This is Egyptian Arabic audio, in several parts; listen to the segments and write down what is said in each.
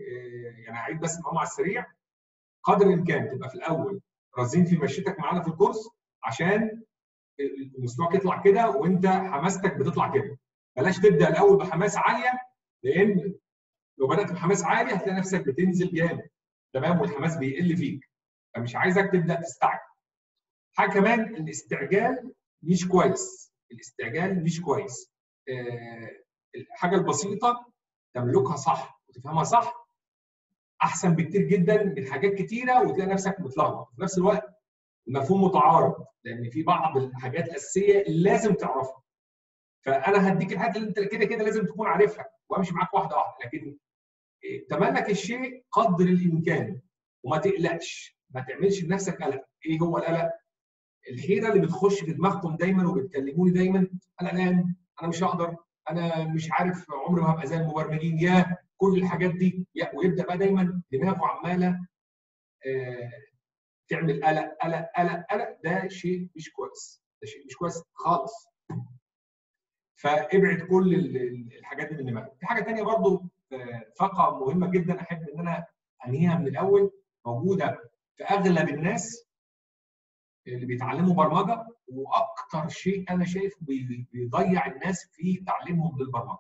يعني هعيد بس معاهم على السريع قدر الامكان تبقى في الاول رازين في مشيتك معانا في الكورس عشان مستواك يطلع كده وانت حماستك بتطلع كده بلاش تبدا الاول بحماس عاليه لان لو بدات بحماس عالي هتلاقي نفسك بتنزل جامد تمام والحماس بيقل فيك فمش عايزك تبدا تستعجل حاجه كمان الاستعجال مش كويس الاستعجال مش كويس آه الحاجه البسيطه تملكها صح وتفهمها صح احسن بكتير جدا من حاجات كتيره وتلاقي نفسك متلخبط في نفس الوقت المفهوم متعارض لان في بعض الحاجات الاساسيه لازم تعرفها فانا هديك الحاجات اللي انت كده كده لازم تكون عارفها وامشي معاك واحده واحده لكن تملك الشيء قدر الامكان وما تقلقش ما تعملش لنفسك قلق ايه هو القلق الحيره اللي بتخش في دماغكم دايما وبتكلموني دايما انا قلقان انا مش هقدر انا مش عارف عمري ما هبقى زي المبرمجين يا كل الحاجات دي يا ويبدا بقى دايما دماغه عماله آه تعمل قلق قلق قلق قلق ده شيء مش كويس ده شيء مش كويس خالص فابعد كل الحاجات دي من دماغك في حاجه ثانيه برضو فقره مهمه جدا احب ان انا انهيها من الاول موجوده في اغلب الناس اللي بيتعلموا برمجه واكتر شيء انا شايفه بيضيع الناس في تعليمهم للبرمجه.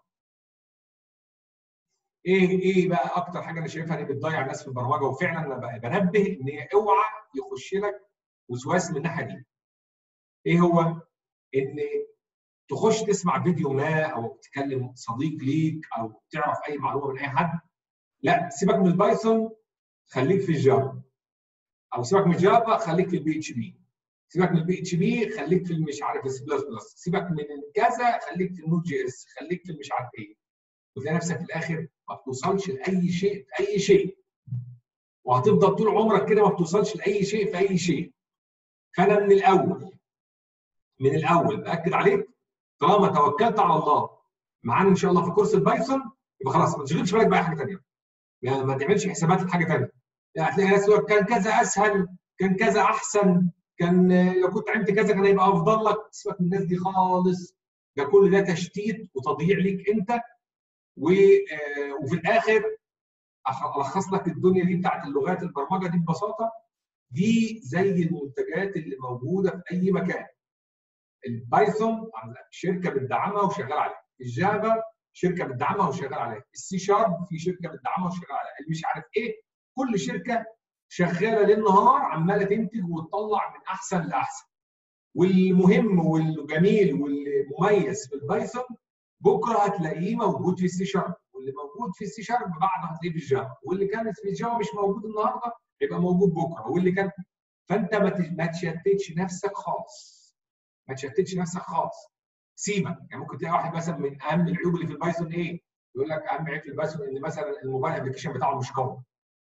ايه ايه بقى اكتر حاجه انا شايفها اللي بتضيع الناس في البرمجه وفعلا انا بنبه ان اوعى يخش لك وسواس من الناحيه دي. ايه هو؟ ان تخش تسمع فيديو ما او تكلم صديق ليك او تعرف اي معلومه من اي حد لا سيبك من البايثون خليك في الجافا او سيبك من الجافا خليك في البي اتش بي سيبك من البي اتش بي خليك في مش عارف السي بلس بلس سيبك من كذا خليك في النوت جي اس خليك في مش عارف ايه وتلاقي نفسك في الاخر ما بتوصلش لاي شيء في اي شيء وهتفضل طول عمرك كده ما بتوصلش لاي شيء في اي شيء فانا من الاول من الاول باكد عليك طالما توكلت على الله معانا ان شاء الله في كورس البايثون يبقى خلاص ما تشغلش بالك باي حاجه ثانيه يعني ما تعملش حسابات لحاجه ثانيه يعني هتلاقي ناس تقول كان كذا اسهل كان كذا احسن كان لو كنت عملت كذا كان هيبقى افضل لك سيبك من الناس دي خالص ده كل ده تشتيت وتضييع ليك انت وفي الاخر الخص لك الدنيا دي بتاعت اللغات البرمجه دي ببساطه دي زي المنتجات اللي موجوده في اي مكان البايثون شركه بتدعمها وشغال عليها الجافا شركه بتدعمها وشغال عليها السي شارب في شركه بتدعمها وشغال عليها مش عارف ايه كل شركه شغاله ليل نهار عماله تنتج وتطلع من احسن لاحسن والمهم والجميل والمميز في البايثون بكره هتلاقيه موجود في السي شارب واللي موجود في السي شارب بعده هتلاقيه في الجافا واللي كان في الجافا مش موجود النهارده يبقى موجود بكره واللي كان فانت ما تشتتش نفسك خالص ما تشتتش نفسك خالص سيبك يعني ممكن تلاقي واحد مثلا من اهم العيوب اللي في البايثون ايه؟ يقول لك اهم عيب في البايثون ان مثلا الموبايل ابلكيشن بتاعه مش قوي.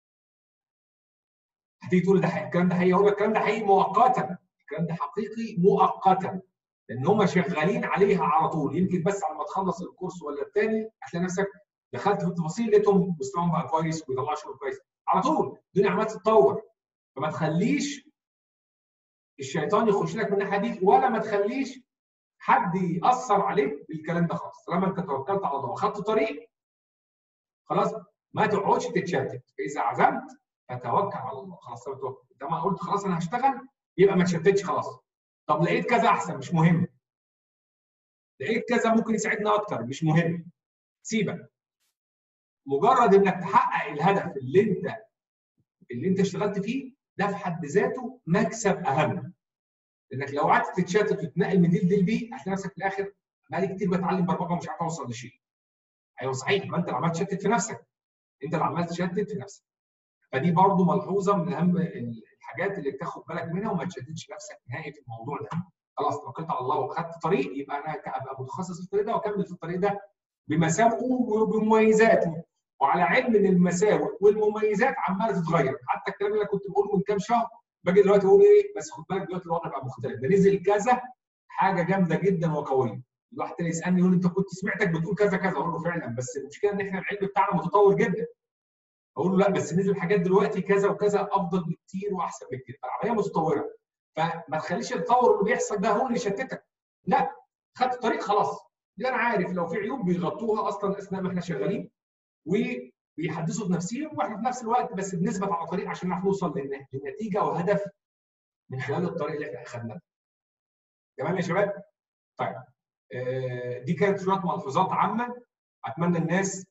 هتيجي تقول ده حقيقي الكلام ده حقيقي اقول لك الكلام ده حقيقي مؤقتا الكلام ده حقيقي مؤقتا لان هم شغالين عليها على طول يمكن بس على ما تخلص الكورس ولا الثاني هتلاقي نفسك دخلت في التفاصيل لقيتهم مستواهم بقى كويس وبيطلعوا شغل كويس على طول الدنيا عماله تتطور فما تخليش الشيطان يخش لك من الناحيه دي ولا ما تخليش حد ياثر عليك بالكلام ده خالص طالما انت توكلت على الله واخدت طريق خلاص ما تقعدش تتشتت اذا عزمت فتوكل على الله خلاص انت ما قلت خلاص انا هشتغل يبقى ما تشتتش خلاص طب لقيت كذا احسن مش مهم لقيت كذا ممكن يساعدنا اكتر مش مهم سيبك مجرد انك تحقق الهدف اللي انت اللي انت اشتغلت فيه ده في حد ذاته مكسب اهم لانك لو قعدت تتشتت وتتنقل من دي لدي بي هتلاقي نفسك في الاخر بقالي كتير بتعلم برمجه ومش عارف اوصل لشيء ايوه صحيح ما انت اللي عمال تشتت في نفسك انت اللي عمال تشتت في نفسك فدي برضو ملحوظه من اهم الحاجات اللي تاخد بالك منها وما تشتتش نفسك نهائي في الموضوع ده خلاص توكلت على الله واخدت طريق يبقى انا ابقى متخصص في الطريق ده واكمل في الطريق ده بمساوئه وبمميزاته وعلى علم ان المساوئ والمميزات عماله تتغير حتى الكلام اللي كنت بقوله من كام شهر باجي دلوقتي اقول ايه بس خد بالك دلوقتي الوضع بقى مختلف ده نزل كذا حاجه جامده جدا وقويه الواحد تاني يسالني يقول انت كنت سمعتك بتقول كذا كذا اقول له فعلا بس المشكله ان احنا العلم بتاعنا متطور جدا اقول له لا بس نزل حاجات دلوقتي كذا وكذا افضل بكتير واحسن بكتير فالعمليه متطوره فما تخليش التطور اللي بيحصل ده هو اللي يشتتك لا خدت الطريق خلاص دي انا عارف لو في عيوب بيغطوها اصلا اثناء ما احنا شغالين بيحدثوا بنفسهم واحنا في نفس الوقت بس بنثبت على طريق عشان نعرف نوصل لنتيجه وهدف من خلال الطريق اللي احنا اخذناه. تمام يا شباب؟ طيب دي كانت شويه ملحوظات عامه اتمنى الناس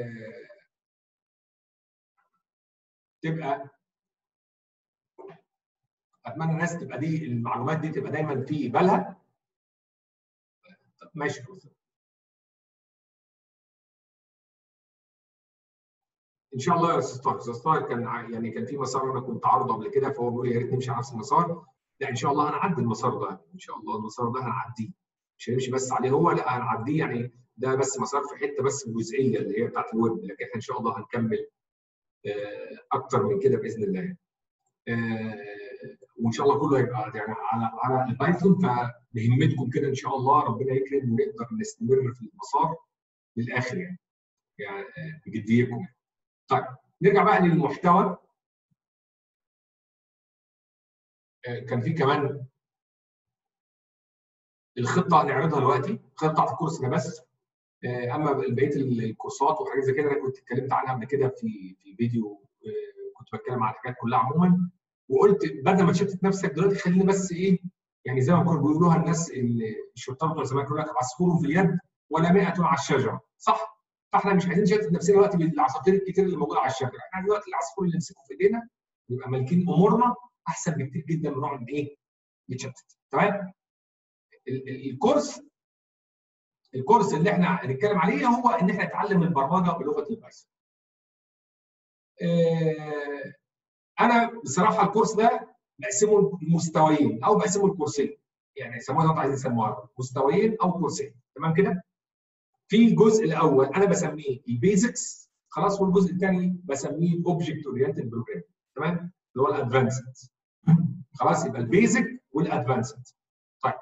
تبقى اتمنى الناس تبقى دي المعلومات دي تبقى دايما في بالها ماشي ان شاء الله يا استاذ طارق استاذ طارق كان يعني كان في مسار انا كنت عارضه قبل كده فهو بيقول يا ريت نمشي على نفس المسار لا ان شاء الله هنعدي المسار ده ان شاء الله المسار ده هنعديه مش هنمشي بس عليه هو لا هنعديه يعني ده بس مسار في حته بس جزئيه اللي هي بتاعت الويب لكن احنا ان شاء الله هنكمل اكتر من كده باذن الله وان شاء الله كله هيبقى يعني على على البايثون فبهمتكم كده ان شاء الله ربنا يكرم ونقدر نستمر في المسار للاخر يعني يعني بجديتكم طيب نرجع بقى للمحتوى كان في كمان الخطه هنعرضها دلوقتي الخطه بتاعت الكورس ده بس اما بقيه الكورسات وحاجات زي كده انا كنت اتكلمت عنها قبل كده في في فيديو كنت بتكلم عن الحاجات كلها عموما وقلت بدل ما تشتت نفسك دلوقتي خليني بس ايه يعني زي ما كانوا بيقولوها الناس الشرطه بتوع زمان يقول لك عصفور في اليد ولا 100 على الشجره صح؟ فاحنا مش عايزين نشتت نفسنا دلوقتي بالعصافير الكتير اللي موجوده على الشجره احنا دلوقتي العصفور اللي نمسكه في ايدينا نبقى مالكين امورنا احسن بكتير جدا من نقعد ايه؟ نتشتت تمام؟ الكورس الكورس اللي احنا هنتكلم عليه هو ان احنا نتعلم البرمجه بلغه البايثون. اه انا بصراحه الكورس ده بقسمه لمستويين او بقسمه لكورسين يعني يسموها زي ما عايزين يسموها مستويين او كورسين تمام كده؟ في الجزء الاول انا بسميه البيزكس خلاص والجزء الثاني بسميه الاوبجكت اورينتد بروجرام تمام؟ اللي هو الادفانسد خلاص يبقى البيزك والادفانسد طيب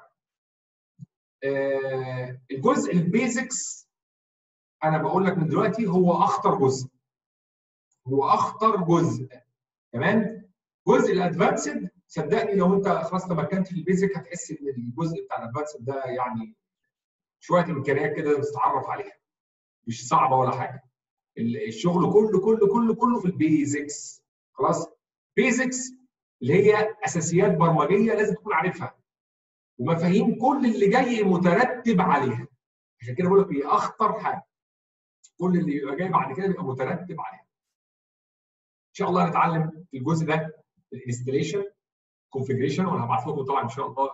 آه الجزء البيزكس انا بقول لك من دلوقتي هو اخطر جزء هو اخطر جزء تمام جزء الادفانسد صدقني لو انت خلاص تمكنت في البيزك هتحس ان الجزء بتاع الادفانسد ده يعني شويه امكانيات كده لازم تتعرف عليها مش صعبه ولا حاجه الشغل كله كله كله كله في البيزكس خلاص بيزكس اللي هي اساسيات برمجيه لازم تكون عارفها ومفاهيم كل اللي جاي مترتب عليها عشان كده بقول لك هي اخطر حاجه كل اللي يبقى جاي بعد كده بيبقى مترتب عليها ان شاء الله هنتعلم في الجزء ده الانستليشن كونفجريشن وانا هبعت لكم طبعا ان شاء الله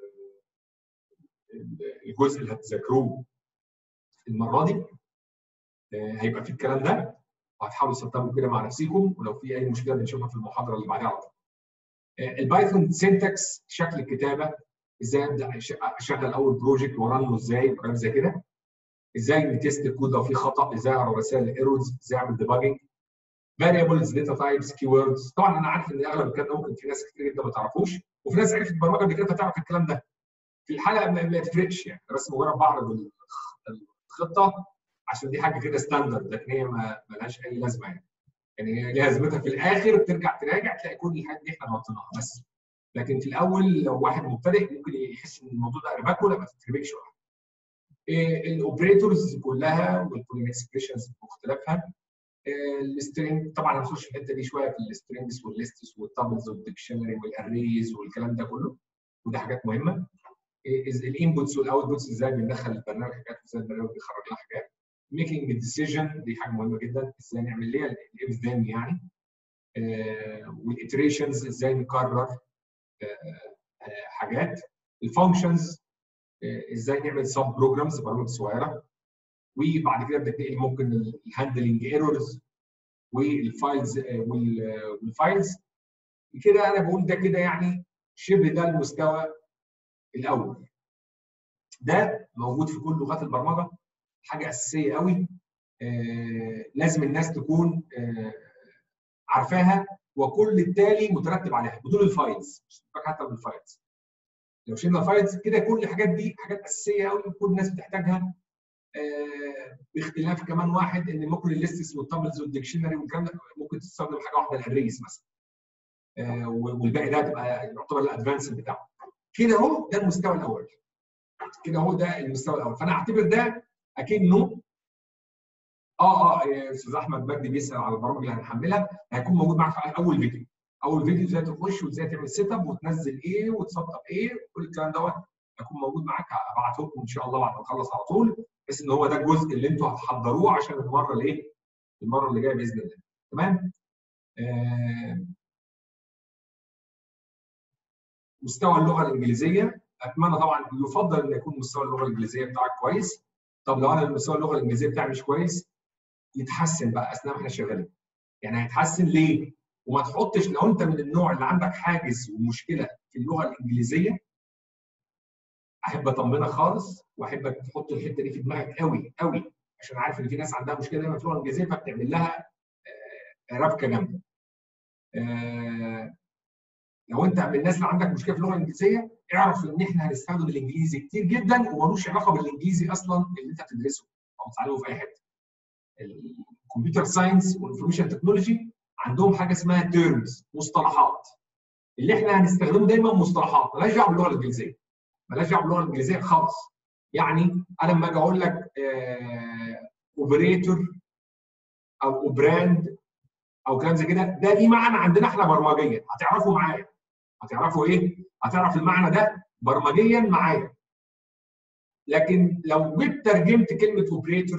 الجزء اللي هتذاكروه المره دي هيبقى في الكلام ده وهتحاولوا تسطبوا كده مع نفسكم ولو في اي مشكله بنشوفها في المحاضره اللي بعدها على طول. البايثون سينتاكس شكل الكتابه ازاي ابدا اشغل اول بروجكت وارنه ازاي وكلام زي كده ازاي نتست الكود لو في خطا ازاي اقرا رسائل الايرورز ازاي اعمل ديباجنج فاريبلز داتا تايبس كي ووردز طبعا انا عارف ان اغلب الكلام ده ممكن في ناس كتير جدا ما تعرفوش وفي ناس عرفت برمجه قبل كده فتعرف الكلام ده في الحلقه ما تفرقش يعني بس مجرد بعرض الخطه عشان دي حاجه كده ستاندرد لكن هي ما لهاش اي لازمه يعني يعني هي ليها لازمتها في الاخر ترجع تراجع تلاقي كل الحاجات دي احنا غطيناها بس لكن في الاول لو واحد مبتدئ ممكن يحس ان الموضوع ده ارباكه لا ما تتربكش ولا الاوبريتورز كلها والبولين اكسبريشنز باختلافها السترينج طبعا هنخش في الحته دي شويه في السترينجز والليستس والتابلز والديكشنري والاريز والكلام ده كله وده حاجات مهمه الانبوتس والاوتبوتس ازاي بندخل البرنامج حاجات وازاي البرنامج بيخرج لنا حاجات ميكينج ديسيجن دي حاجه مهمه جدا ازاي نعمل ليها الاف ذن يعني والاتريشنز ازاي نكرر حاجات الفانكشنز ازاي نعمل سب بروجرامز برامج صغيره وبعد كده بنتنقل ممكن الهاندلنج ايرورز والفايلز والفايلز كده انا بقول ده كده يعني شبه ده المستوى الاول ده موجود في كل لغات البرمجه حاجه اساسيه قوي آه لازم الناس تكون آه عارفاها وكل التالي مترتب عليها بدون الفايلز مش حتى بالفايلز لو شلنا الفايلز كده كل الحاجات دي حاجات اساسيه قوي كل الناس بتحتاجها آه باختلاف كمان واحد ان ممكن الليستس والتابلز والديكشنري والكلام ده ممكن تستخدم حاجه واحده الاريز مثلا آه والباقي ده تبقى يعتبر الادفانس بتاعه كده اهو ده المستوى الاول كده اهو ده المستوى الاول فانا اعتبر ده اكنه اه اه استاذ احمد مجدي بيسال على البرامج اللي هنحملها هيكون موجود معاك في اول فيديو اول فيديو ازاي تخش وازاي تعمل سيت اب وتنزل ايه وتسطب ايه كل الكلام دوت هيكون موجود معاك هبعته لكم ان شاء الله بعد ما اخلص على طول بحيث ان هو ده الجزء اللي انتوا هتحضروه عشان المره اللي ايه المره اللي جايه باذن الله تمام آه مستوى اللغه الانجليزيه اتمنى طبعا يفضل ان يكون مستوى اللغه الانجليزيه بتاعك كويس طب لو انا مستوى اللغه الانجليزيه بتاعي مش كويس يتحسن بقى اثناء ما احنا شغالين يعني هيتحسن ليه وما تحطش لو انت من النوع اللي عندك حاجز ومشكله في اللغه الانجليزيه احب اطمنك خالص واحبك تحط الحته دي في دماغك قوي قوي عشان عارف ان في ناس عندها مشكله دايما في اللغه الانجليزيه فبتعمل لها ربكه جامده. لو انت من الناس اللي عندك مشكله في اللغه الانجليزيه اعرف ان احنا هنستخدم الانجليزي كتير جدا وملوش علاقه بالانجليزي اصلا اللي انت بتدرسه او بتتعلمه في اي حته. الكمبيوتر ساينس والانفورميشن تكنولوجي عندهم حاجه اسمها تيرمز مصطلحات. اللي احنا هنستخدمه دايما مصطلحات مالهاش دعوه باللغه الانجليزيه. مالهاش دعوه باللغه الانجليزيه خالص. يعني انا لما اجي اقول لك اوبريتور او براند او كلام زي كده ده ليه معنى عندنا احنا برمجيا هتعرفوا معايا هتعرفوا ايه؟ هتعرف المعنى ده برمجيا معايا لكن لو جيت ترجمت كلمه اوبريتور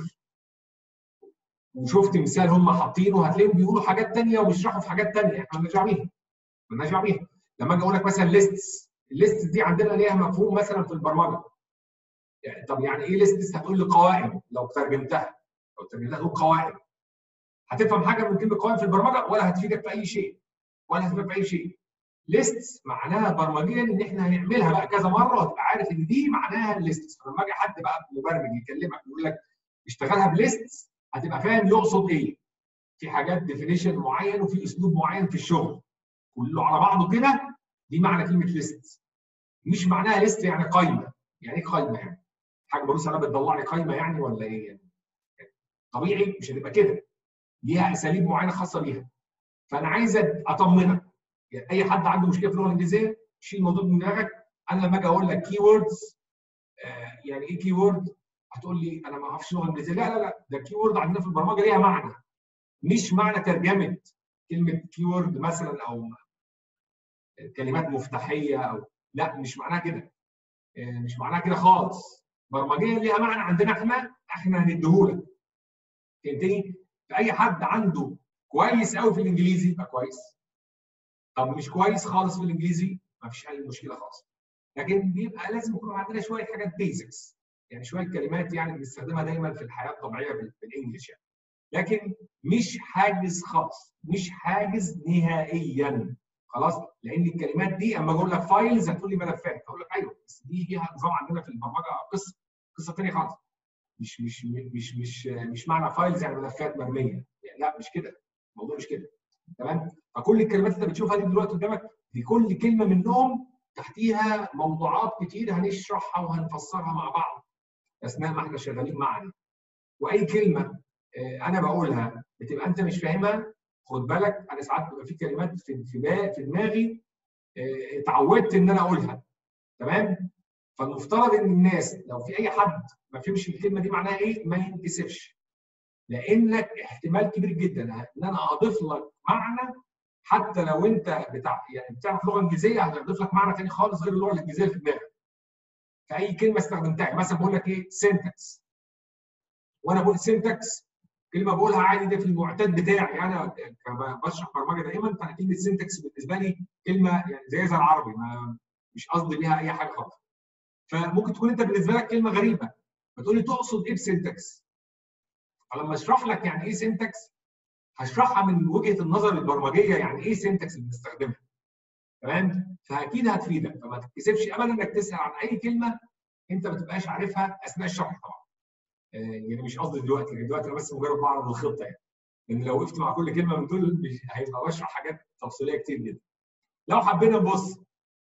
وشفت مثال هم حاطينه هتلاقيهم بيقولوا حاجات ثانيه وبيشرحوا في حاجات ثانيه احنا مالناش دعوه بيها مالناش دعوه بيها لما اجي اقول لك مثلا ليستس الليستس دي عندنا ليها مفهوم مثلا في البرمجه يعني طب يعني ايه ليستس هتقول لي قوائم لو ترجمتها لو ترجمتها تقول قوائم هتفهم حاجه من كلمه قوائم في البرمجه ولا هتفيدك في اي شيء ولا هتفيدك في اي شيء ليستس معناها برمجيا ان احنا هنعملها بقى كذا مره وتبقى عارف ان دي معناها الليستس فلما اجي حد بقى مبرمج يكلمك يقول لك اشتغلها بليستس هتبقى فاهم يقصد ايه في حاجات ديفينيشن معين وفي اسلوب معين في الشغل كله على بعضه كده دي معنى كلمه ليست مش معناها ليست يعني قايمه يعني ايه قايمه يعني حاجه ببص انا بتطلع لي قايمه يعني ولا ايه يعني طبيعي مش هتبقى كده ليها اساليب معينه خاصه بيها فانا عايز اطمنك يعني اي حد عنده مشكله في اللغه الانجليزيه شيل الموضوع من دماغك انا لما اجي اقول لك كي ووردز آه يعني ايه كي وورد هتقول لي انا ما اعرفش لغه انجليزيه لا لا لا ده كي وورد عندنا في البرمجه ليها معنى مش معنى ترجمه كلمه كي وورد مثلا او كلمات مفتاحيه او لا مش معناها كده مش معناها كده خالص برمجيا ليها معنى عندنا احنا احنا هنديهولك فهمتني؟ فاي حد عنده كويس قوي في الانجليزي يبقى كويس طب مش كويس خالص في الانجليزي ما فيش اي مشكله خالص لكن بيبقى لازم يكون عندنا شويه حاجات بيزكس يعني شويه كلمات يعني بنستخدمها دايما في الحياه الطبيعيه بالانجلش يعني لكن مش حاجز خالص مش حاجز نهائيا خلاص لان الكلمات دي اما اقول لك فايلز هتقول لي ملفات اقول لك ايوه بس دي ليها نظام عندنا في البرمجه قصه قصه ثانيه خالص مش مش مش مش مش معنى فايلز يعني ملفات مرميه يعني لا مش كده الموضوع مش كده تمام فكل الكلمات اللي انت بتشوفها دي دلوقتي قدامك دي كل كلمه منهم تحتيها موضوعات كتير هنشرحها وهنفسرها مع بعض اثناء ما احنا شغالين معا واي كلمه انا بقولها بتبقى انت مش فاهمها خد بالك انا ساعات بيبقى في كلمات في في في دماغي اتعودت ان انا اقولها تمام فالمفترض ان الناس لو في اي حد ما فهمش الكلمه دي معناها ايه ما ينكسفش لانك احتمال كبير جدا ان انا اضيف لك معنى حتى لو انت بتاع يعني بتعرف لغه انجليزيه هضيف لك معنى ثاني خالص غير اللغه الانجليزيه اللي في دماغك في اي كلمه استخدمتها مثلا بقول لك ايه سنتكس وانا بقول سنتكس كلمه بقولها عادي ده في المعتاد بتاعي انا بشرح برمجه دايما فانا كلمه سنتكس بالنسبه لي كلمه يعني زي زي العربي ما مش قصدي بيها اي حاجه خالص فممكن تكون انت بالنسبه لك كلمه غريبه فتقول لي تقصد ايه بسنتكس فلما اشرح لك يعني ايه سنتكس هشرحها من وجهه النظر البرمجيه يعني ايه سنتكس اللي بنستخدمها تمام فاكيد هتفيدك فما تتكسفش ابدا انك تسال عن اي كلمه انت ما تبقاش عارفها اثناء الشرح طبعا يعني مش قصدي دلوقتي دلوقتي انا بس مجرد بعرض الخطه يعني لان لو وقفت مع كل كلمه من دول هيبقى بشرح حاجات تفصيليه كتير جدا لو حبينا نبص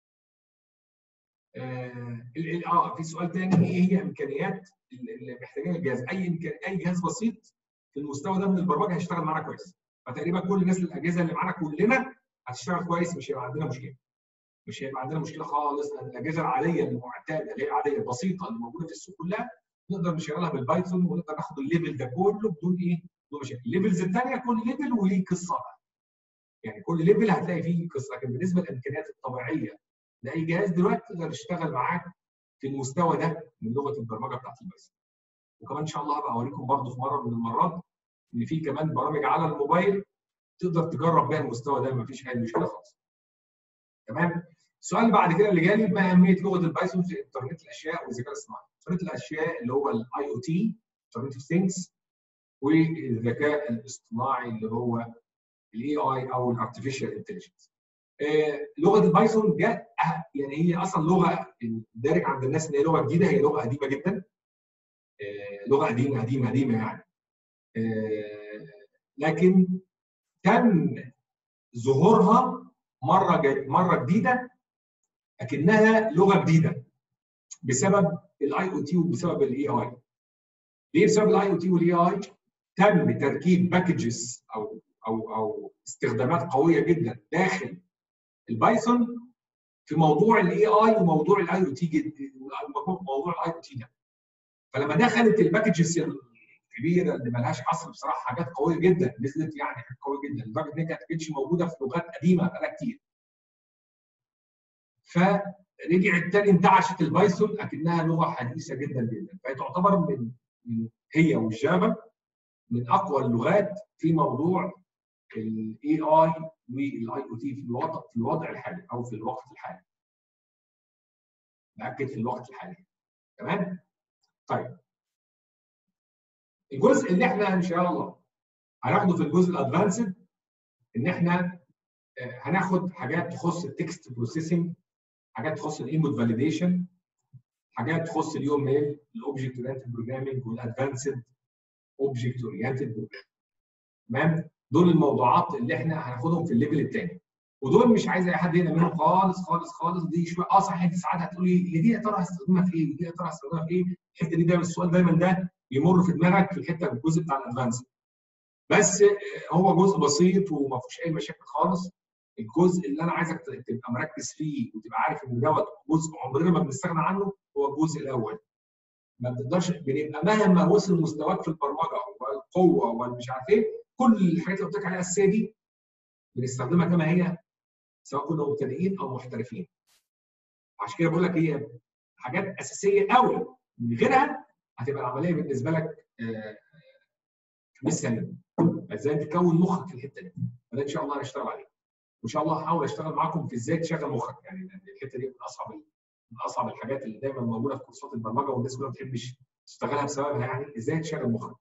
اه, آه في سؤال تاني ايه هي امكانيات اللي محتاجين الجهاز اي إمكان اي جهاز بسيط في المستوى ده من البرمجه هيشتغل معانا كويس فتقريبا كل الناس الاجهزه اللي معانا كلنا هتشتغل كويس مش هيبقى عندنا مشكله مش هيبقى عندنا مشكله خالص الاجهزه العاديه المعتاده اللي هي العاديه البسيطه اللي موجوده في السوق كلها نقدر نشغلها بالبايثون ونقدر ناخد الليفل ده كله بدون ايه؟ بدون مشاكل الليفلز الثانيه كل ليفل وليه قصه يعني كل ليفل هتلاقي فيه قصه لكن بالنسبه للامكانيات الطبيعيه لاي جهاز دلوقتي تقدر تشتغل معاك في المستوى ده من لغه البرمجه بتاعت البايثون وكمان ان شاء الله هبقى اوريكم برضو في مره من المرات ان في كمان برامج على الموبايل تقدر تجرب بيها المستوى ده مفيش اي مشكله خالص تمام السؤال اللي بعد كده اللي جالي ما اهميه لغه البايثون في انترنت الاشياء والذكاء الاصطناعي انترنت الاشياء اللي هو الاي او تي انترنت اوف ثينكس والذكاء الاصطناعي اللي هو الاي اي او الارتفيشال انتليجنس لغه البايثون جت يعني هي اصلا لغه دارج عند الناس ان هي لغه جديده هي لغه قديمه جدا آه، لغه قديمه قديمه قديمه يعني آه، لكن تم ظهورها مره مره جديده لكنها لغه جديده بسبب الاي او تي وبسبب الاي اي ليه بسبب الاي او تي والاي اي تم تركيب باكجز او او او استخدامات قويه جدا داخل البايثون في موضوع الاي اي وموضوع الاي او تي موضوع الاي او تي ده فلما دخلت الباكجز الكبيره اللي ملهاش حصر بصراحه حاجات قويه جدا نزلت يعني حاجات قويه جدا لدرجه ان هي كانت كانتش موجوده في لغات قديمه بقالها كتير فرجعت تاني انتعشت البايثون اكنها لغه حديثه جدا جدا فهي تعتبر من هي والجافا من اقوى اللغات في موضوع الاي اي والاي او تي في الوضع في الوضع الحالي او في الوقت الحالي. باكد في الوقت الحالي. تمام؟ طيب الجزء اللي احنا ان شاء الله هناخده في الجزء الادفانسد ان احنا هناخد حاجات تخص التكست بروسيسنج حاجات تخص الانبوت فاليديشن حاجات تخص اليو ام ال الاوبجكت اورينتد بروجرامنج والادفانسد اوبجكت اورينتد بروجرامنج تمام دول الموضوعات اللي احنا هناخدهم في الليفل الثاني ودول مش عايز اي حد هنا منهم خالص خالص خالص دي شويه اه صح انت ساعات هتقولي اللي دي يا ترى هستخدمها في ايه؟ ودي يا ترى هستخدمها في ايه؟ الحته دي دايما السؤال دايما ده بيمر في دماغك في الحته الجزء بتاع الادفانس بس هو جزء بسيط وما فيهوش اي مشاكل خالص الجزء اللي انا عايزك تبقى مركز فيه وتبقى عارف ان دوت جزء عمرنا ما بنستغنى عنه هو الجزء الاول ما بتقدرش بنبقى مهما وصل مستواك في البرمجه والقوه والمش عارف ايه كل الحاجات اللي قلت لك عليها الاساسيه دي بنستخدمها كما هي سواء كنا مبتدئين او محترفين عشان كده بقول لك هي حاجات اساسيه قوي من غيرها هتبقى العمليه بالنسبه لك مش سهله ازاي تكون مخك في الحته دي فده ان شاء الله هنشتغل عليه وان شاء الله هحاول اشتغل معاكم في ازاي تشغل مخك يعني الحته دي من اصعب من اصعب الحاجات اللي دايما موجوده في كورسات البرمجه والناس كلها ما بتحبش تشتغلها بسببها يعني ازاي تشغل مخك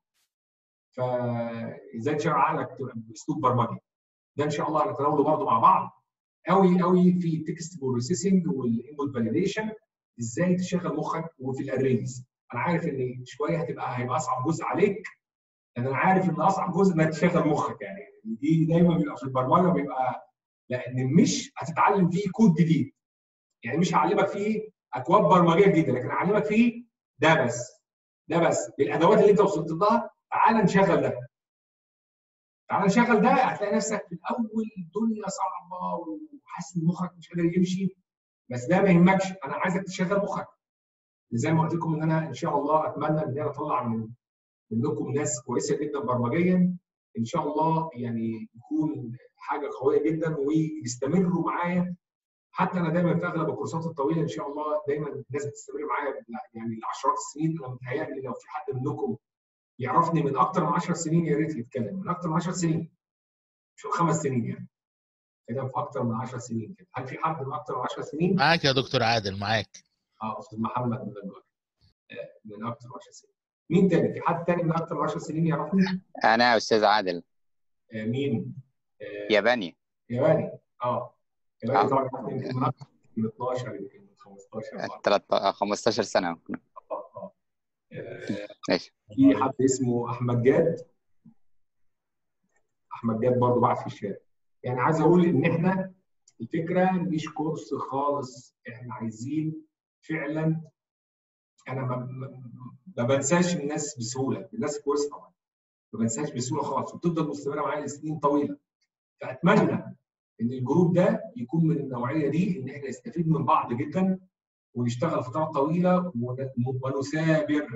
فازاي تشغل عقلك باسلوب برمجي ده ان شاء الله هنتناوله برضه مع بعض قوي قوي في التكست بروسيسنج والانبوت فاليديشن ازاي تشغل مخك وفي الاريز انا عارف ان شويه هتبقى هيبقى اصعب جزء عليك لان انا عارف ان اصعب جزء انك تشغل مخك يعني دي دايما بيبقى في البرمجه بيبقى لان مش هتتعلم فيه كود جديد يعني مش هعلمك فيه اكواد برمجيه جديده لكن هعلمك فيه ده بس ده بس بالادوات اللي انت وصلت لها تعال نشغل ده تعال نشغل ده هتلاقي نفسك في الاول الدنيا صعبه وحاسس ان مخك مش قادر يمشي بس ده ما يهمكش انا عايزك تشغل مخك زي ما قلت لكم ان انا ان شاء الله اتمنى ان انا اطلع من منكم ناس كويسه جدا برمجيا ان شاء الله يعني يكون حاجه قويه جدا ويستمروا معايا حتى انا دايما في اغلب الكورسات الطويله ان شاء الله دايما الناس بتستمر معايا يعني لعشرات السنين انا متهيألي لو في حد منكم يعرفني من اكثر من 10 سنين يا ريت يتكلم من اكثر من 10 سنين مش خمس سنين يعني كده في اكثر من 10 سنين كده هل في حد من اكثر من 10 سنين؟ معاك يا دكتور عادل معاك اه استاذ محمد من من اكثر من 10 سنين مين تاني؟ في حد تاني من اكثر من 10 سنين يعرفني؟ انا استاذ عادل آه مين؟ آه ياباني ياباني اه ياباني طبعا يمكن من اكثر من 12 يمكن من 15 15 سنه اه اه ماشي في حد اسمه احمد جاد احمد جاد برضه بعت في الشارع يعني عايز اقول ان احنا الفكره مش كورس خالص احنا عايزين فعلا انا ما, ما بنساش الناس بسهوله الناس كويس طبعا ما بنساش بسهوله خالص وبتفضل مستمره معايا لسنين طويله فاتمنى ان الجروب ده يكون من النوعيه دي ان احنا نستفيد من بعض جدا ونشتغل فترات طويله ونثابر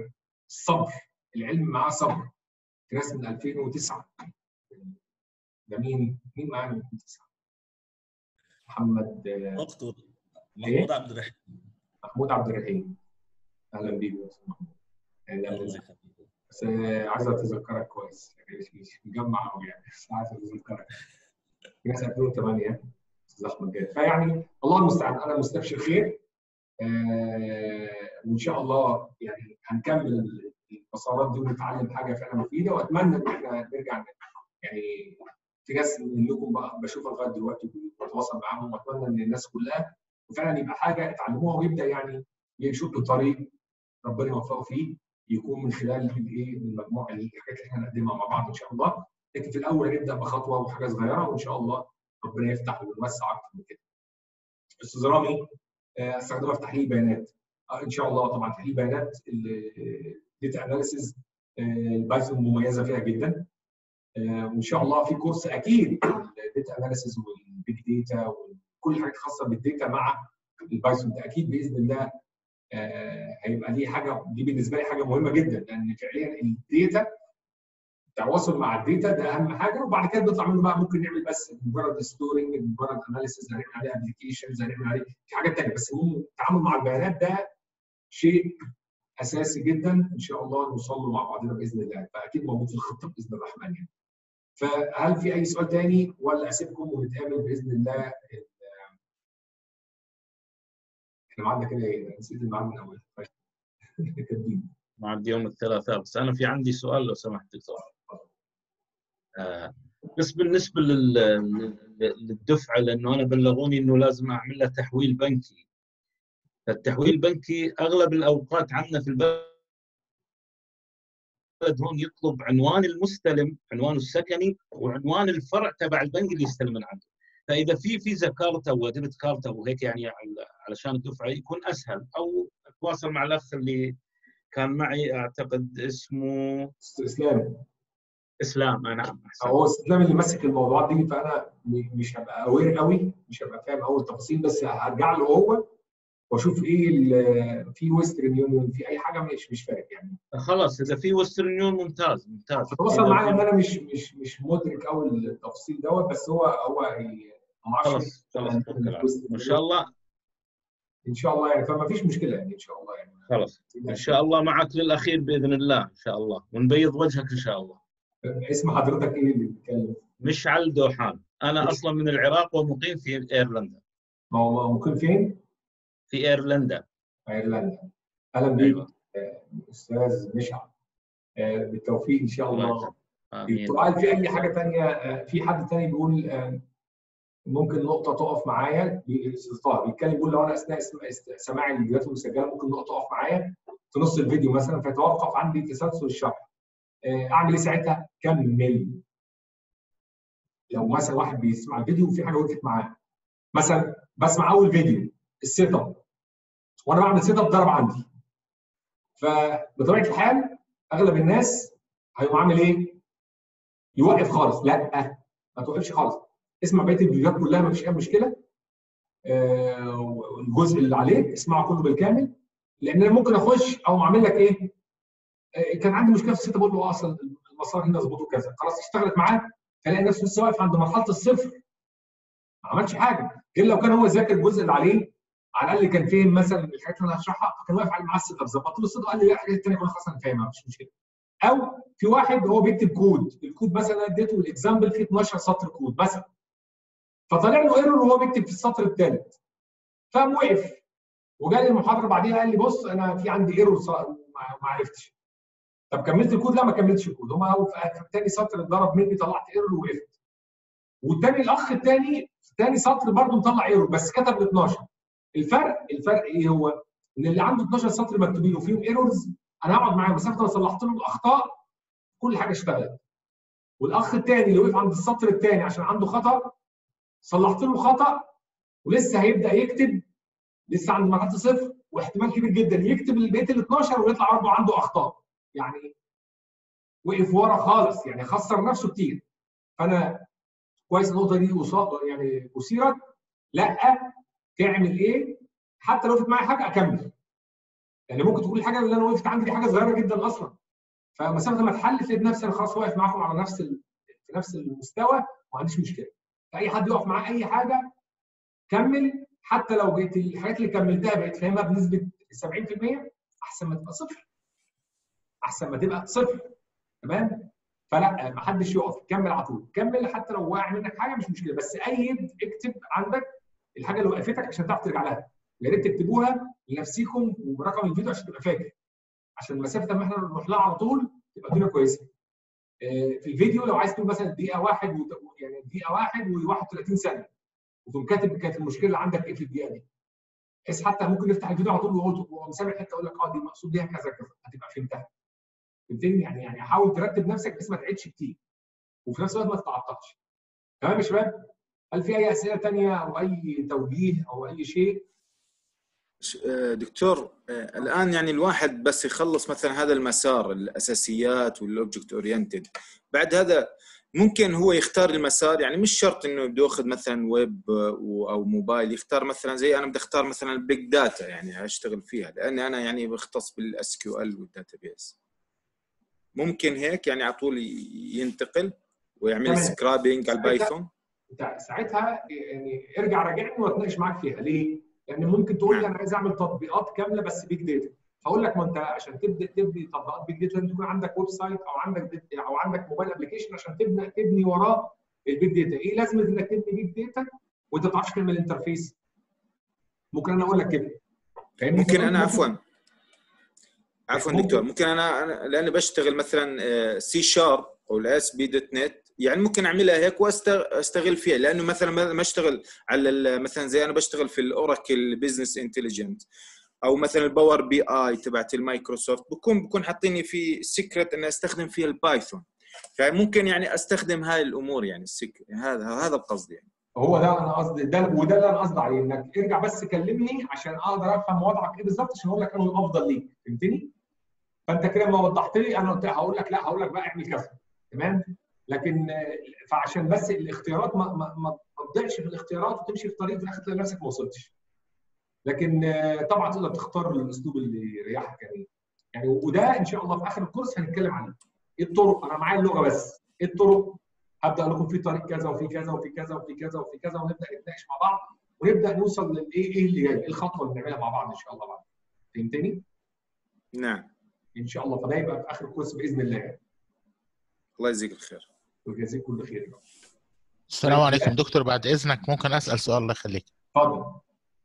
الصبر العلم معاه صبر في ناس من 2009 ده مين مين معانا من 2009 محمد آه، دكتور إيه؟ محمود عبد الرحيم محمود عبد الرحيم اهلا بيك يا أستاذ محمود. أهلاً الله بيك. يخليك بس آه، عايز اتذكرك كويس يعني مش مش مجمع قوي يعني بس عايز اتذكرك في ناس 2008 استاذ احمد جاد فيعني الله المستعان انا مستبشر خير آه وان شاء الله يعني هنكمل المسارات دي ونتعلم حاجه فعلا مفيده واتمنى ان احنا نرجع ن- يعني في ناس منكم بقى بشوفها لغايه دلوقتي بتواصل معاهم واتمنى ان الناس كلها وفعلا يبقى حاجه اتعلموها ويبدا يعني يشق طريق ربنا يوفقه فيه يكون من خلال الايه المجموعه اللي الحاجات اللي احنا نقدمها مع بعض ان شاء الله لكن في الاول هنبدا بخطوه وحاجه صغيره وان شاء الله ربنا يفتح ويوسع اكتر من كده. استاذ رامي آه، استخدمها في تحليل بيانات آه، ان شاء الله طبعا تحليل بيانات الداتا اناليسيز البايثون مميزه فيها جدا آه، وان شاء الله في كورس اكيد الداتا اناليسيز والبيج داتا وكل حاجه خاصه بالداتا مع البايثون ده اكيد باذن الله آه، هيبقى دي حاجه دي بالنسبه لي حاجه مهمه جدا لان فعليا الداتا التواصل مع الداتا ده اهم حاجه وبعد كده بيطلع منه بقى ممكن نعمل بس مجرد ستورنج مجرد اناليسيز هنعمل عليه ابلكيشنز هنعمل عليه في حاجات ثانيه بس المهم التعامل مع البيانات ده شيء اساسي جدا ان شاء الله نوصل له مع بعضنا باذن الله فاكيد موجود في الخطه باذن الرحمن يعني. فهل في اي سؤال تاني ولا اسيبكم ونتقابل باذن الله ال- احنا ميعادنا كده ايه؟ أنا نسيت الميعاد من اول كاتبين معد يوم الثلاثاء بس انا في عندي سؤال لو سمحت دكتور آه، بس بالنسبه لل- لل- للدفعه لانه انا بلغوني انه لازم اعمل لها تحويل بنكي فالتحويل البنكي اغلب الاوقات عندنا في البلد هون يطلب عنوان المستلم عنوانه السكني وعنوان الفرع تبع البنك اللي يستلم من عنده فاذا في فيزا كارت او ديبت كارت او هيك يعني على- علشان الدفعه يكون اسهل او اتواصل مع الاخ اللي كان معي اعتقد اسمه أستاذ اسلام اسلام آه، نعم احسن هو اسلام اللي ماسك الموضوعات دي فانا م- مش هبقى اوير قوي مش هبقى فاهم اول تفاصيل بس هرجع له هو واشوف ايه ال- في ويسترن يونيون في اي حاجه مش مش فارق يعني خلاص اذا في وسترن يونيون ممتاز ممتاز تواصل إذا معايا في- ان انا مش مش مش مدرك قوي التفاصيل دوت بس هو هو هي- ما اعرفش خلاص خلاص إن- توكل إن على الله. الويسترن وان شاء الله ان شاء الله يعني فما فيش مشكله يعني ان شاء الله يعني خلاص ان شاء الله معك للاخير باذن الله ان شاء الله ونبيض وجهك ان شاء الله اسم حضرتك ايه اللي بيتكلم؟ مشعل دوحان انا اصلا من العراق ومقيم في ايرلندا ما هو ممكن فين؟ في ايرلندا ايرلندا اهلا بيك ايوه آه، استاذ مشعل آه، بالتوفيق ان شاء الله الله يسلمك. امين سؤال في اي حاجه ثانيه في حد ثاني بيقول آه، ممكن نقطه تقف معايا بي- استاذ طه بيتكلم بيقول لو انا اثناء اسم- است- سماع الفيديوهات المسجله ممكن نقطه تقف معايا في نص الفيديو مثلا فيتوقف عندي تسلسل الشرح آه، اعمل ايه ساعتها؟ كمل لو مثلا واحد بيسمع الفيديو وفي حاجه وقفت معاه مثلا بسمع اول فيديو السيت اب وانا بعمل سيت اب ضرب عندي فبطبيعه الحال اغلب الناس هيقوم عامل ايه؟ يوقف خالص لا ما توقفش خالص اسمع بقيه الفيديوهات كلها ما فيش اي مشكله آه، والجزء اللي عليك اسمعه كله بالكامل لان انا ممكن اخش او اعمل لك ايه؟ آه، كان عندي مشكله في السيت اب اقول له اصلا المسار هنا اظبطه كذا خلاص اشتغلت معاه فلاقي نفسه لسه واقف عند مرحله الصفر ما عملش حاجه غير لو كان هو ذاكر الجزء اللي عليه على الاقل كان فاهم مثلا الحاجات اللي انا هشرحها فكان واقف على مع السيت اب ظبطت له السيت اب قال لي لا الحاجات الثانيه كلها خلاص انا فاهمها مش مشكله او في واحد هو بيكتب كود الكود مثلا اديته الاكزامبل فيه 12 سطر كود مثلا فطلع له ايرور وهو بيكتب في السطر الثالث فقام وقف وجالي المحاضره بعديها قال لي بص انا في عندي ايرور ما عرفتش طب كملت الكود لا ما كملتش الكود هم هو في تاني سطر اتضرب مني طلعت ايرور ووقفت والتاني الاخ التاني في تاني سطر برضه مطلع ايرور بس كتب ال 12 الفرق الفرق ايه هو؟ ان اللي عنده 12 سطر مكتوبين وفيهم ايرورز انا هقعد معاه بس انا صلحت له الاخطاء كل حاجه اشتغلت والاخ الثاني اللي وقف عند السطر الثاني عشان عنده خطا صلحت له خطا ولسه هيبدا يكتب لسه عند مرحله صفر واحتمال كبير جدا يكتب بقيه ال 12 ويطلع برضه عنده اخطاء يعني وقف ورا خالص يعني خسر نفسه كتير فانا كويس النقطه دي وصا- يعني اثيرت لا تعمل ايه حتى لو في معايا حاجه اكمل يعني ممكن تقول الحاجه اللي انا وقفت عندي دي حاجه صغيره جدا اصلا فمسافه لما اتحل تلاقي نفسي انا خلاص واقف معاكم على نفس ال... في نفس المستوى وما عنديش مشكله فاي حد يقف معاه اي حاجه كمل حتى لو بقيت الحاجات اللي كملتها بقيت فاهمها بنسبه 70% احسن ما تبقى صفر احسن ما تبقى صفر تمام فلا ما حدش يقف كمل على طول كمل حتى لو واقع منك حاجه مش مشكله بس ايد اكتب عندك الحاجه اللي وقفتك عشان تعرف ترجع لها يا ريت تكتبوها لنفسيكم وبرقم الفيديو عشان تبقى فاكر عشان مسافه لما احنا نروح لها على طول تبقى الدنيا كويسه في الفيديو لو عايز تقول مثلا دقيقه واحد يعني دقيقه واحد و31 ثانيه وتقوم كاتب كانت المشكله اللي عندك ايه في الدقيقه دي بحيث حتى ممكن نفتح الفيديو على طول وسامع حته اقول لك اه دي مقصود بيها كذا كذا هتبقى فهمتها فهمتني يعني يعني حاول ترتب نفسك بحيث ما تعيدش كتير وفي نفس الوقت ما تتعطلش تمام يا شباب هل في اي اسئله ثانيه او اي توجيه او اي شيء دكتور الان يعني الواحد بس يخلص مثلا هذا المسار الاساسيات والاوبجكت اورينتد بعد هذا ممكن هو يختار المسار يعني مش شرط انه بده ياخذ مثلا ويب او موبايل يختار مثلا زي انا بدي اختار مثلا البيج داتا يعني اشتغل فيها لاني انا يعني بختص بالاس كيو ال والداتابيس ممكن هيك يعني على طول ينتقل ويعمل سكرابينج على البايثون ساعتها يعني ارجع راجعني واتناقش معاك فيها ليه؟ لان ممكن تقول لي انا عايز اعمل تطبيقات كامله بس بيج داتا فاقول لك ما انت عشان تبدا تبني تطبيقات بيج داتا لازم يكون عندك ويب سايت او عندك او عندك موبايل ابلكيشن عشان تبدا تبني وراه البيج داتا ايه لازمه انك تبني بيج داتا وانت ما تعرفش تعمل انترفيس ممكن انا اقول لك كده فاهمني ممكن انا عفوا عفوا دكتور ممكن انا انا لاني بشتغل مثلا سي شارب او الاس بي دوت نت يعني ممكن اعملها هيك واستغل فيها لانه مثلا ما اشتغل على مثلا زي انا بشتغل في الاوراكل بزنس انتليجنت او مثلا الباور بي اي تبعت المايكروسوفت بكون بكون حاطيني في سيكرت اني استخدم فيها البايثون فممكن يعني استخدم هاي الامور يعني السيكرت هذا هذا القصد يعني هو ده انا قصدي ده وده اللي انا قصدي عليه انك ارجع بس كلمني عشان اقدر افهم وضعك ايه بالظبط عشان اقول لك انا الافضل ليك فهمتني؟ فانت كده ما وضحت لي انا قلت هقول لك لا هقول لك بقى اعمل كذا تمام؟ لكن فعشان بس الاختيارات ما ما ما تضيعش في الاختيارات وتمشي في طريق في الاخر تلاقي نفسك ما وصلتش. لكن طبعا تقدر تختار الاسلوب اللي يريحك يعني يعني وده ان شاء الله في اخر الكورس هنتكلم عنه. ايه الطرق؟ انا معايا اللغه بس. ايه الطرق؟ هبدا لكم في طريق كذا وفي كذا وفي كذا وفي كذا وفي كذا ونبدا نتناقش مع بعض ونبدا نوصل للايه ايه اللي جاي؟ ايه الخطوه اللي بنعملها مع بعض ان شاء الله بعد. فهمتني؟ نعم. ان شاء الله فده يبقى في اخر الكورس باذن الله. الله يجزيك الخير. ويجازيك كل خير السلام عليكم دكتور بعد اذنك ممكن اسال سؤال الله يخليك اتفضل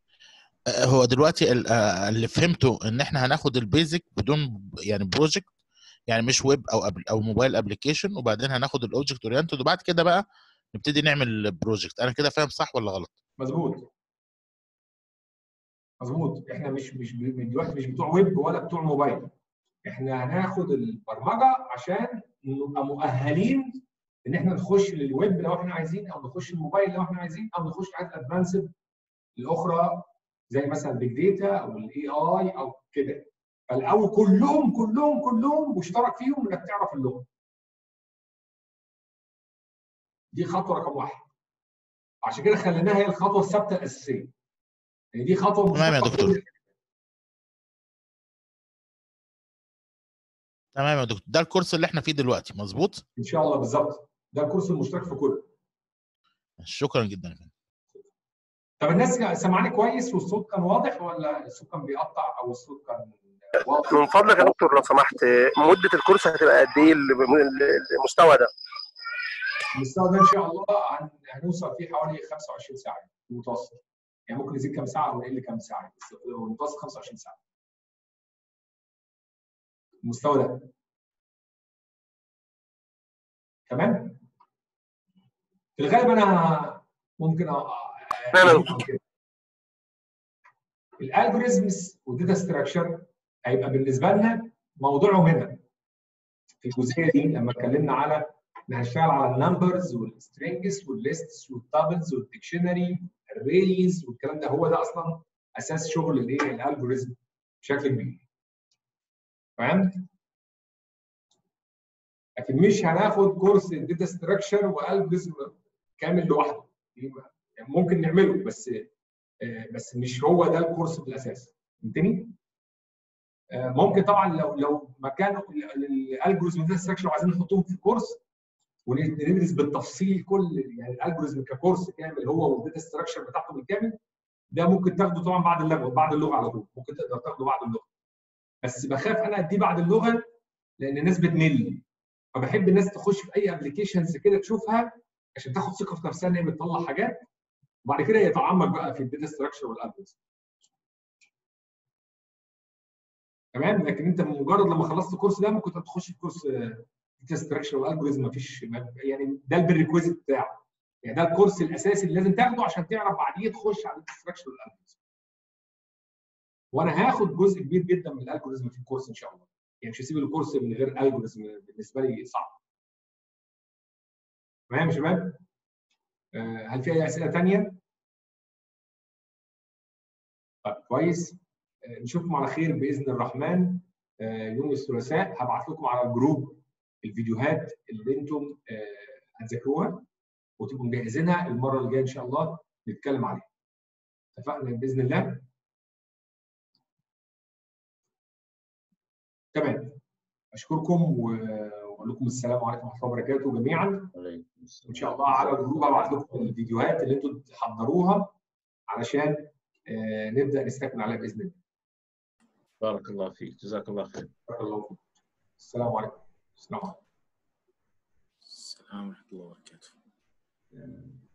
هو دلوقتي اللي فهمته ان احنا هناخد البيزك بدون يعني بروجكت يعني مش ويب او أبل او موبايل ابلكيشن وبعدين هناخد الاوبجكت اورينتد وبعد كده بقى نبتدي نعمل بروجكت انا كده فاهم صح ولا غلط مظبوط مظبوط احنا مش مش دلوقتي مش بتوع ويب ولا بتوع موبايل احنا هناخد البرمجه عشان نبقى مؤهلين ان احنا نخش للويب لو احنا عايزين او نخش الموبايل لو احنا عايزين او نخش حاجات ادفانسد الاخرى زي مثلا بيج داتا او الاي اي او كده فالاول كلهم كلهم كلهم مشترك فيهم انك تعرف اللغه دي خطوه رقم واحد عشان كده خليناها هي الخطوه الثابته الاساسيه يعني دي خطوه تمام يا دكتور تمام يا دكتور ده الكورس اللي احنا فيه دلوقتي مظبوط ان شاء الله بالظبط ده الكورس المشترك في كله شكرا جدا يا طب الناس سامعاني كويس والصوت كان واضح ولا الصوت كان بيقطع او الصوت كان واضح؟ من فضلك يا دكتور لو سمحت مده الكورس هتبقى قد ايه المستوى ده؟ المستوى ده ان شاء الله هنوصل فيه حوالي 25 ساعه متوسط يعني ممكن نزيد كام ساعه او نقل كام ساعه بس متوسط 25 ساعه المستوى ده تمام في الغالب انا ممكن الالجوريزمز والداتا ستراكشر هيبقى بالنسبه لنا موضوعهم هنا في الجزئيه دي لما اتكلمنا على ان هنشتغل على النمبرز والسترينجز والليستس والتابلز والديكشنري الريز والكلام ده هو ده اصلا اساس شغل الايه الالجوريزم بشكل كبير فهمت؟ لكن مش هناخد كورس الداتا ستراكشر والجوريزم كامل لوحده يعني ممكن نعمله بس بس مش هو ده الكورس في الاساس فهمتني؟ آه، ممكن طبعا لو لو مكان الالجوريزم داتا ستراكشر لو عايزين نحطهم في كورس وندرس بالتفصيل كل يعني الالجوريزم ككورس كامل هو والداتا ستراكشر بتاعته بالكامل ده ممكن تاخده طبعا بعد اللغه بعد اللغه على طول ممكن تقدر تاخده بعد اللغه بس بخاف انا اديه بعد اللغه لان الناس بتمل فبحب الناس تخش في اي ابلكيشنز كده تشوفها عشان تاخد ثقه في نفسها ان هي بتطلع حاجات وبعد كده يتعمق بقى في الداتا ستراكشر والالجوريزم تمام لكن انت مجرد لما خلصت الكورس ده ممكن تخش في كورس داتا ستراكشر والالجوريزم مفيش يعني ده البريكويزيت بتاعه يعني ده الكورس الاساسي اللي لازم تاخده عشان تعرف بعديه تخش على الداتا ستراكشر والالجوريزم وانا هاخد جزء كبير جدا من الالجوريزم في الكورس ان شاء الله يعني مش هسيب الكورس من غير الجوريزم بالنسبه لي صعب تمام يا شباب آه، هل في اي اسئله ثانيه طيب كويس آه، نشوفكم على خير باذن الرحمن آه، يوم الثلاثاء هبعت لكم على الجروب الفيديوهات اللي انتم آه، هتذاكروها وتبقوا مجهزينها المره اللي جايه ان شاء الله نتكلم عليها اتفقنا باذن الله تمام اشكركم واقول لكم السلام عليكم ورحمه الله وبركاته جميعا عليكم السلام. ان شاء الله على الجروب هبعت لكم الفيديوهات اللي انتم تحضروها علشان آه، نبدا نستكمل عليها باذن الله بارك الله فيك جزاك الله خير بارك الله فيكم السلام عليكم السلام عليكم السلام ورحمه الله وبركاته